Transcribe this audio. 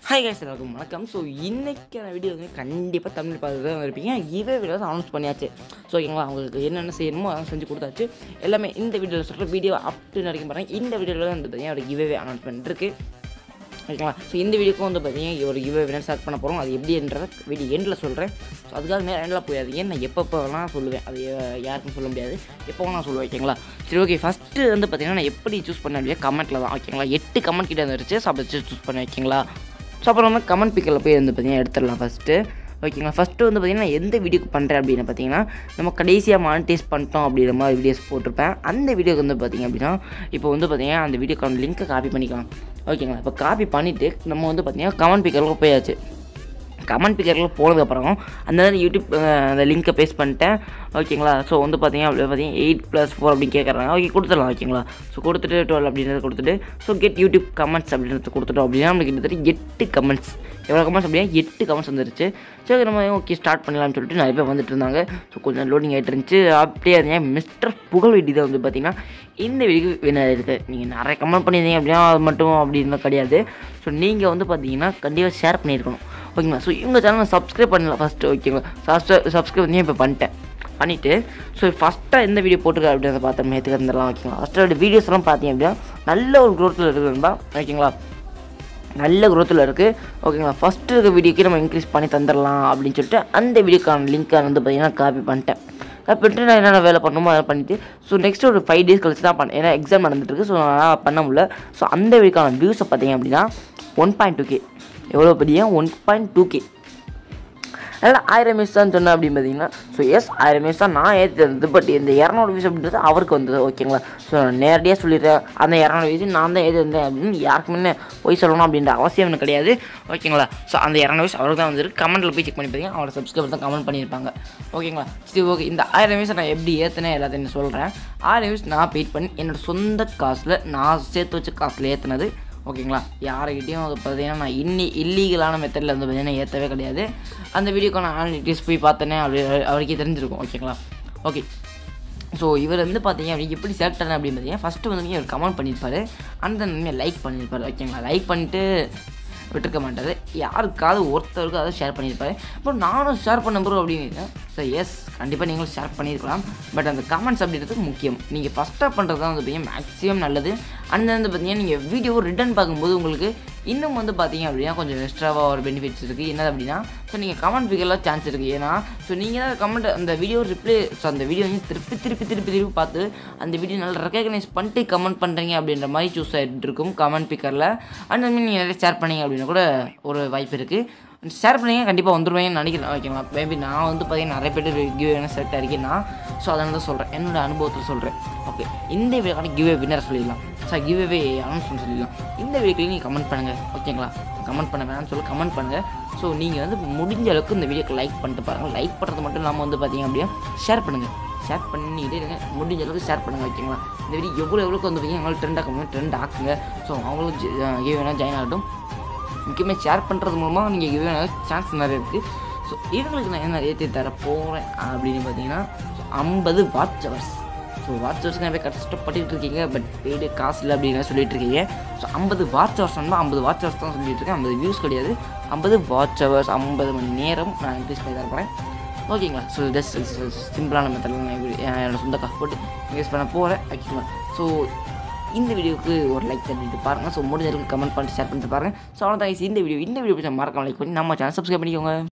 hi guys எல்லாருக்கும் வணக்கம் so இன்றைக்கான வீடியோ வந்து கண்டிப்பாக தமிழ் பார்த்து தான் இருப்பீங்க இவே வீடியோ அனௌன்ஸ் பண்ணியாச்சு ஸோ ஓகேங்களா அவங்களுக்கு என்னென்ன செய்யணுமோ அதெல்லாம் செஞ்சு கொடுத்தாச்சு எல்லாமே இந்த வீடியோவில் சொல்கிற வீடியோ அப் டு வரைக்கும் பாருங்கள் இந்த வீடியோவில் வந்து பார்த்தீங்கன்னா ஒரு கிவே அனௌன்ஸ்மெண்ட் இருக்குது ஓகேங்களா ஸோ இந்த வீடியோக்கும் வந்து பார்த்தீங்கன்னா ஒரு கிவே வினர் ஸ்டார்ட் பண்ண போகிறோம் அது எப்படின்றத வீடியோ எண்டில் சொல்கிறேன் ஸோ அதுக்காக நேரம் எண்டில் போயாதீங்க நான் எப்பப்போ வேணால் சொல்லுவேன் அது யா- யாருக்கும் சொல்ல முடியாது எப்போ வேணால் சொல்லுவேன் ஓகேங்களா சரி ஓகே ஃபஸ்ட்டு வந்து பார்த்தீங்கன்னா நான் எப்படி சூஸ் பண்ண அப்படியே கமெண்ட்டில் தான் ஓகேங்களா எட்டு கமெண்ட் கிட்ட வந்துருச்சு ஸோ அப்போ சூஸ் பண்ணேன் ஓகேங்களா ஸோ அப்புறம் வந்து கமெண்ட் பிக்கில் போய் வந்து பார்த்தீங்கன்னா எடுத்துடலாம் ஃபஸ்ட்டு ஓகேங்களா ஃபஸ்ட்டு வந்து பார்த்தீங்கன்னா நான் எந்த வீடியோக்கு பண்ணுறேன் அப்படின்னு பார்த்தீங்கன்னா நம்ம கடைசியாக மானிட்டைஸ் பண்ணிட்டோம் அப்படிங்கிற மாதிரி வீடியோஸ் போட்டிருப்பேன் அந்த வீடியோக்கு வந்து பார்த்தீங்க அப்படின்னா இப்போ வந்து பார்த்தீங்கன்னா அந்த வீடியோக்கான லிங்க்கை காப்பி பண்ணிக்கலாம் ஓகேங்களா இப்போ காப்பி பண்ணிவிட்டு நம்ம வந்து பார்த்தீங்கன்னா கமெண்ட் பிக்கரில் போயாச்சு கமெண்ட் பிக்கரில் போனதுக்கப்புறம் அந்த நேரம் யூடியூப் அஹ், அந்த லிங்க்கை பேஸ்ட் பண்ணிட்டேன் ஓகேங்களா ஸோ வந்து பார்த்தீங்கன்னா அப்படி பார்த்தீங்கன்னா எயிட் ப்ளஸ் ஃபோர் அப்படின்னு கேட்குறாங்க ஓகே கொடுத்துடலாம் ஓகேங்களா ஸோ கொடுத்துட்டு டுவெல் அப்படின்றத கொடுத்துட்டு ஸோ கெட் யூடியூப் கமெண்ட்ஸ் அப்படின்றத கொடுத்துட்டோம் அப்படின்னா நம்மளுக்கு கிட்டத்தட்ட எட்டு கமெண்ட்ஸ் எவ்வளோ கமெண்ட்ஸ் அப்படின்னா எட்டு கமெண்ட்ஸ் வந்துருச்சு சரி நம்ம ஓகே ஸ்டார்ட் பண்ணலாம்னு சொல்லிட்டு நிறைய பேர் வந்துட்டு இருந்தாங்க ஸோ கொஞ்சம் லோடிங் ஆகிட்டு இருந்துச்சு அப்படியே இருந்தேன் மிஸ்டர் புகழ்வெட்டி தான் வந்து பார்த்தீங்கன்னா இந்த வீடியோக்கு வினர் இருக்குது நீங்கள் நிறைய கமெண்ட் பண்ணியிருந்தீங்க அப்படின்னா அது மட்டும் அப்படின்னு கிடையாது ஸோ நீங்கள் வந்து பார்த்தீங்கன்னா கண்டிப்பாக ஷேர் பண்ணியிருக்கணும் ஓகேங்களா ஸோ இவங்க சேனலை சப்ஸ்கிரைப் பண்ணல ஃபஸ்ட்டு ஓகேங்களா சப்ஸ்கிரைப் பண்ணி இப்போ பண்ணிட்டேன் பண்ணிவிட்டு ஸோ ஃபஸ்ட்டாக எந்த வீடியோ போட்டிருக்கா அப்படின்றத பார்த்தோம் நேற்றுக்கு இருந்தெல்லாம் ஓகேங்களா ஃபஸ்ட்டோட வீடியோஸ்லாம் பார்த்தீங்க அப்படின்னா நல்ல ஒரு க்ரோத்தில் இருக்குதுன்பா ஓகேங்களா நல்ல குரோத்தில் இருக்குது ஓகேங்களா ஃபஸ்ட்டு இருக்க வீடியோக்கு நம்ம இன்க்ரீஸ் பண்ணி தந்துடலாம் அப்படின்னு சொல்லிட்டு அந்த வீடியோக்கான லிங்க்கை வந்து பார்த்தீங்கன்னா காப்பி பண்ணிட்டேன் காப்பி பண்ணிட்டு நான் என்னென்ன வேலை பண்ணணுமோ அதை பண்ணிவிட்டு ஸோ நெக்ஸ்ட் ஒரு ஃபைவ் டேஸ் கழிச்சு தான் பண்ணேன் ஏன்னா எக்ஸாம் நடந்துட்டுருக்கு ஸோ நான் பண்ண முடியல ஸோ அந்த வீடியோக்கான வியூஸை பார்த்தீங்க அப்படின்னா ஒன் பாயிண்ட் டூ கே எவ்வளோ பெரிய ஒன் பாயிண்ட் டூ கே அதனால் ஆயிரம் மிஸ் தான் சொன்னேன் அப்படின்னு பார்த்தீங்கன்னா ஸோ எஸ் ஆயிரம் மிஸ் தான் நான் ஏற்றி தந்தது பட் இந்த இரநூறு மிஸ் அப்படின்றது அவருக்கு வந்தது ஓகேங்களா ஸோ நான் நேரடியாக சொல்லிடுறேன் அந்த இரநூறு மிஸ் நான் தான் ஏற்றி தந்தேன் அப்படின்னு யாருக்குமே போய் சொல்லணும் அப்படின்ற அவசியம் எனக்கு கிடையாது ஓகேங்களா ஸோ அந்த இரநூறு மிஸ் அவருக்கு தான் வந்துருக்கு கமெண்ட்டில் போய் செக் பண்ணி பார்த்தீங்கன்னா அவரோட சப்ஸ்கிரைபர் தான் கமெண்ட் பண்ணியிருப்பாங்க ஓகேங்களா சரி ஓகே இந்த ஆயிரம் மிஸ் நான் எப்படி ஏற்றினேன் எல்லாத்தையும் சொல்கிறேன் ஆயிரம் மிஸ் நான் பெயிட் பண்ணி என்னோட சொந்த காசில் நான் சேர்த்து வச்ச காசில் ஏற்றினது ஓகேங்களா யாருக்கிட்டையும் அது பார்த்தீங்கன்னா நான் இன்னி இல்லீகலான மெத்தடில் வந்து பார்த்தீங்கன்னா ஏற்றவே கிடையாது அந்த வீடியோக்கான ஆனலிட்டிஸ் போய் பார்த்தேனே அப்படி அவருக்கே தெரிஞ்சிருக்கும் ஓகேங்களா ஓகே ஸோ இவர் வந்து பார்த்தீங்க அப்படி எப்படி செலக்ட் ஆனேன் அப்படின்னு பார்த்தீங்கன்னா ஃபஸ்ட்டு வந்து இவர் கமெண்ட் பண்ணியிருப்பாரு அந்த நீங்கள் லைக் பண்ணியிருப்பாரு ஓகேங்களா லைக் பண்ணிட்டு விட்டுருக்க மாட்டார் யாருக்காவது ஒருத்தருக்கு அதை ஷேர் பண்ணியிருப்பாரு இப்போ நானும் ஷேர் பண்ண ப்ரோ அப்படின்னு சார் எஸ் கண்டிப்பாக நீங்களும் ஷேர் பண்ணியிருக்கலாம் பட் அந்த கமெண்ட்ஸ் அப்படின்றது முக்கியம் நீங்கள் ஃபஸ்ட்டாக பண்ணுறது தான் வந்து பார்த்தீங்கன்னா மேக்ஸிமம் நல்லது அந்த வந்து பார்த்தீங்கன்னா நீங்கள் வீடியோ ரிட்டர்ன் பார்க்கும்போது உங்களுக்கு இன்னும் வந்து பார்த்தீங்க அப்படின்னா கொஞ்சம் எக்ஸ்ட்ராவாக ஒரு பெனிஃபிட்ஸ் இருக்குது என்னது அப்படின்னா ஸோ நீங்கள் கமெண்ட் பிக்கலாம் சான்ஸ் இருக்குது ஏன்னா ஸோ நீங்கள் தான் கமெண்ட் அந்த வீடியோ ரிப்ளை ஸோ அந்த வீடியோ வந்து திருப்பி திருப்பி திருப்பி திருப்பி பார்த்து அந்த வீடியோ நல்லா ரெக்கக்னைஸ் பண்ணிட்டு கமெண்ட் பண்ணுறீங்க அப்படின்ற மாதிரி சூஸ் ஆகிட்டு இருக்கும் கமெண்ட் பிக்கரில் அந்த மாதிரி நீங்கள் நிறைய ஷேர் பண்ணீங்க அப்படின்னு கூட ஒரு வாய்ப்பு இருக்குது ஷேர் பண்ணீங்க கண்டிப்பாக வந்துருவேன்னு நினைக்கிறேன் ஓகேங்களா மேபி நான் வந்து பார்த்தீங்கன்னா நிறைய பேர் கிவ் வேணும் செலக்ட் ஆகிருக்கேன்னா ஸோ அதனால தான் சொல்கிறேன் என்னோட அனுபவத்தில் சொல்கிறேன் ஓகே இந்த வீடியோக்கான கிவ் வின்னர் சொல்லிடலாம் சார் கிவ் அவே அனௌன்ஸ்மெண்ட் சொல்லிடலாம் இந்த வீடியோக்கு நீங்கள் கமெண்ட் பண்ணுங்கள் ஓகேங்களா கமெண்ட் பண்ண வேணாம்னு சொல்லி கமெண்ட் பண்ணுங்கள் ஸோ நீங்கள் வந்து முடிஞ்ச அளவுக்கு இந்த வீடியோக்கு லைக் பண்ணிட்டு பாருங்கள் லைக் பண்ணுறது மட்டும் இல்லாமல் வந்து பார்த்தீங்க அப்படின்னா ஷேர் பண்ணுங்கள் ஷேர் பண்ணிட்டு இருங்க முடிஞ்ச அளவுக்கு ஷேர் பண்ணுங்கள் ஓகேங்களா இந்த வீடியோ எவ்வளோ எவ்வளோக்கு வந்து பார்த்தீங்கன்னா எங்களால் ட்ரெண்ட் ஆக்க முடியும் ட்ரெண்ட் ஆக்குங்க ஸோ அவங்களும் கிவ் வேணால் ஜாயின் ஆகட்டும் முக்கியமாக ஷேர் பண்ணுறது மூலமாக நீங்கள் கிவ் சான்ஸ் நிறைய இருக்குது ஸோ இவங்களுக்கு நான் என்ன ஏற்றி தர போகிறேன் அப்படின்னு பார்த்தீங்கன்னா ஐம்பது வாட்ச் ஹவர்ஸ் ஸோ வாட்ச் ஹவர்ஸ்க்கு நிறைய கஷ்டப்பட்டுட்டு இருக்கீங்க பட் பெய்டு காசு இல்லை அப்படின்னு சொல்லிட்டு இருக்கீங்க ஸோ ஐம்பது வாட்ச் ஹவர்ஸ் வந்து ஐம்பது வாட்ச் ஹவர்ஸ் தான் சொல்லிட்டு இருக்கேன் ஐம்பது வியூஸ் கிடையாது ஐம்பது வாட்ச் ஹவர்ஸ் ஐம்பது மணி நேரம் நான் இன்க்ரீஸ் பண்ணி தர போகிறேன் ஓகேங்களா ஸோ ஜஸ்ட் சிம்பிளான மெத்தடில் நான் இப்படி என்னோட சொந்த காசு போட்டு இன்க்ரீஸ் பண்ண போகிறேன் ஓகேங்களா ஸோ இந்த வீடியோவுக்கு ஒரு லைக் தட்டிட்டு பாருங்கள் ஸோ முடிஞ்ச அளவுக்கு கமெண்ட் பண்ணிட்டு ஷேர் பண்ணிட்டு பாருங்கள் ஸோ அவ்வளோதான் guys இந்த வீடியோ இந்த வீடியோ பிடிச்சா மறக்காம லைக் பண்ணி நம்ம சேனல் சப்ஸ்கிரைப் பண்ணிக்கோங்க